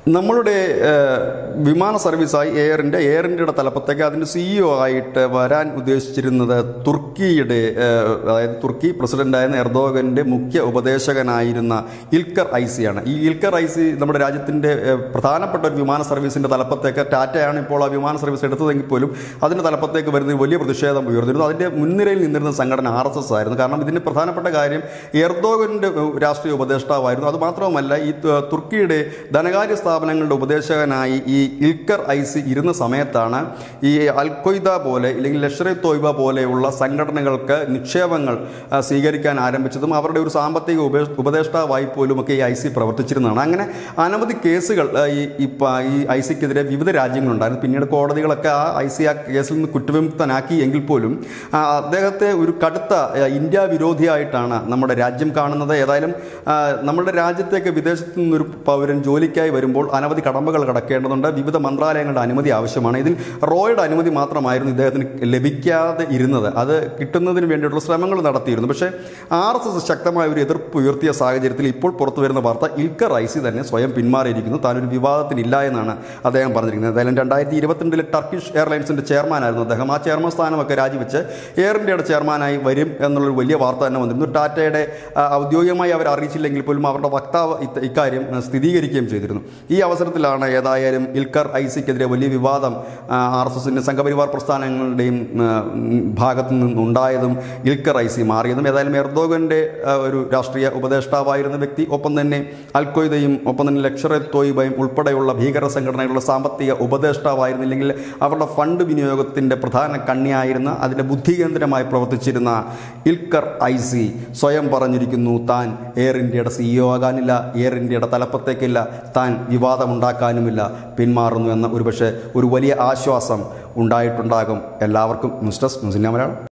നമ്മളുടെ ഏഹ്, വിമാന സർവീസായി എയറിൻ്റെ എയർ ഇന്ത്യയുടെ തലപ്പത്തേക്ക് അതിൻ്റെ സിഇഒ ആയിട്ട് വരാൻ ഉദ്ദേശിച്ചിരുന്നത് തുർക്കിയുടെ ഏഹ്, അതായത് തുർക്കി പ്രസിഡന്റായിരുന്ന എർദോഗന്റെ മുഖ്യ ഉപദേശകനായിരുന്ന ഇൽക്കർ ഐസിയാണ് ഈ ഇൽക്കർ ഐസി നമ്മുടെ രാജ്യത്തിൻ്റെ ഏഹ്, പ്രധാനപ്പെട്ട ഒരു വിമാന സർവീസിൻ്റെ തലപ്പത്തേക്ക് ടാറ്റയാണ് ഇപ്പോൾ ആ വിമാന സർവീസ് എടുത്തതെങ്കിൽ പോലും അതിൻ്റെ തലപ്പത്തേക്ക് വരുന്ന വലിയ പ്രതിഷേധം ഉയർന്നിരുന്നു അതിൻ്റെ മുൻനിരയിൽ നിന്നിരുന്ന സംഘടന ആർ എസ് എസ് ആയിരുന്നു കാരണം ഇതിൻ്റെ പ്രധാനപ്പെട്ട കാര്യം എർദോഗന്റെ രാഷ്ട്രീയ ഉപദേഷ്ടാവായിരുന്നു അത് മാത്രവുമല്ല ഈ തു- തുർക്കിയുടെ ധനകാര്യ സ്ഥാപനങ്ങളുടെ ഉപദേശകനായി ഈ ഇൽക്കർ ഐസി ഇരുന്ന സമയത്താണ് ഈ അൽ ഖ്വയ്ദ പോലെ ഇല്ലെങ്കിൽ ലഷ്കർ ഇ തോയ്ബ പോലെയുള്ള സംഘടനകൾക്ക് നിക്ഷേപങ്ങൾ ആ, സ്വീകരിക്കാൻ ആരംഭിച്ചതും അവരുടെ ഒരു സാമ്പത്തിക ഉപേ ഉപദേഷ്ടാവായി പോലുമൊക്കെ ഈ ഐ സി പ്രവർത്തിച്ചിരുന്നതാണ് അങ്ങനെ അനവധി കേസുകൾ ആ, ഈ ഇപ്പ- ഈ ഐ സിക്കെതിരെ വിവിധ രാജ്യങ്ങളുണ്ടായിരുന്നു പിന്നീട് കോടതികളൊക്കെ ആ ഐ സി ആ കേസിൽ നിന്ന് കുറ്റവിമുക്തനാക്കി എങ്കിൽ പോലും ആ, അദ്ദേഹത്തെ ഒരു കടുത്ത ആ, ഇന്ത്യ വിരോധിയായിട്ടാണ് നമ്മുടെ രാജ്യം കാണുന്നത് ഏതായാലും ആ, നമ്മുടെ രാജ്യത്തേക്ക് വിദേശത്ത് നിന്നൊരു പൗരൻ ജോലിക്കായി വരുമ്പോൾ അനവധി കടമ്പകൾ കടക്കേണ്ടതുണ്ട് വിവിധ മന്ത്രാലയങ്ങളുടെ അനുമതി ആവശ്യമാണ് ഇതിൽ റോയുടെ അനുമതി മാത്രമായിരുന്നു ഇദ്ദേഹത്തിന് ലഭിക്കാതെ ഇരുന്നത് അത് കിട്ടുന്നതിന് വേണ്ടിയിട്ടുള്ള ശ്രമങ്ങൾ നടത്തിയിരുന്നു പക്ഷേ ആർ എസ് എസ് ശക്തമായ ഒരു എതിർപ്പ് ഉയർത്തിയ സാഹചര്യത്തിൽ ഇപ്പോൾ പുറത്തു വരുന്ന വാർത്ത ഇൽക്കർ ഐസി തന്നെ സ്വയം പിന്മാറിയിരിക്കുന്നു താനൊരു വിവാദത്തിനില്ല എന്നാണ് അദ്ദേഹം പറഞ്ഞിരിക്കുന്നത് ഏതായാലും രണ്ടായിരത്തി ഇരുപത്തിരണ്ടിലെ ടർക്കിഷ് എയർലൈൻസിന്റെ ചെയർമാനായിരുന്നു അദ്ദേഹം ആ ചെയർമാൻ സ്ഥാനമൊക്കെ രാജിവെച്ച് എയർ ഇന്ത്യയുടെ ചെയർമാനായി വരും എന്നുള്ളൊരു വലിയ വാർത്ത തന്നെ വന്നിരുന്നു ടാറ്റയുടെ ആ, ഔദ്യോഗികമായി അവർ അറിയിച്ചില്ലെങ്കിൽ പോലും അവരുടെ വക്താവ് ഇത് ഇക്കാര്യം ആ, സ്ഥിരീകരിക്കുകയും ചെയ്തിരുന്നു ഈ അവസരത്തിലാണ് ഏതായാലും ഇൽക്കർ ഐസിക്കെതിരെ വലിയ വിവാദം ആർ എസ് എസിൻ്റെ സംഘപരിവാർ പ്രസ്ഥാനങ്ങളുടെയും ആ, ഉം, ഭാഗത്തു നിന്നുണ്ടായതും ഇൽക്കർ ഐസി മാറിയതും ഏതായാലും എർദോഗന്റെ ആ, ഒരു രാഷ്ട്രീയ ഉപദേഷ്ടാവായിരുന്ന വ്യക്തി ഒപ്പം തന്നെ അൽഖ്വയ്ദയും ഒപ്പം തന്നെ ലക്ഷർ തോയിബയും ഉൾപ്പെടെയുള്ള ഭീകര സംഘടനകളുടെ സാമ്പത്തിക ഉപദേഷ്ടാവായിരുന്നില്ലെങ്കിൽ അവരുടെ ഫണ്ട് വിനിയോഗത്തിൻ്റെ പ്രധാന കണ്ണിയായിരുന്ന അതിൻ്റെ ബുദ്ധികേന്ദ്രമായി പ്രവർത്തിച്ചിരുന്ന ഇൽക്കർ ഐസി സ്വയം പറഞ്ഞിരിക്കുന്നു താൻ എയർ ഇന്ത്യയുടെ സിഇഒ ആകാനില്ല എയർ ഇന്ത്യയുടെ തലപ്പത്തേക്കില്ല താൻ വിവാദമുണ്ടാക്കാനുമില്ല പിന്മാറുന്നു എന്ന ഒരുപക്ഷെ ഒരു വലിയ ആശ്വാസം ഉണ്ടായിട്ടുണ്ടാകും എല്ലാവർക്കും news desk news India Malayalam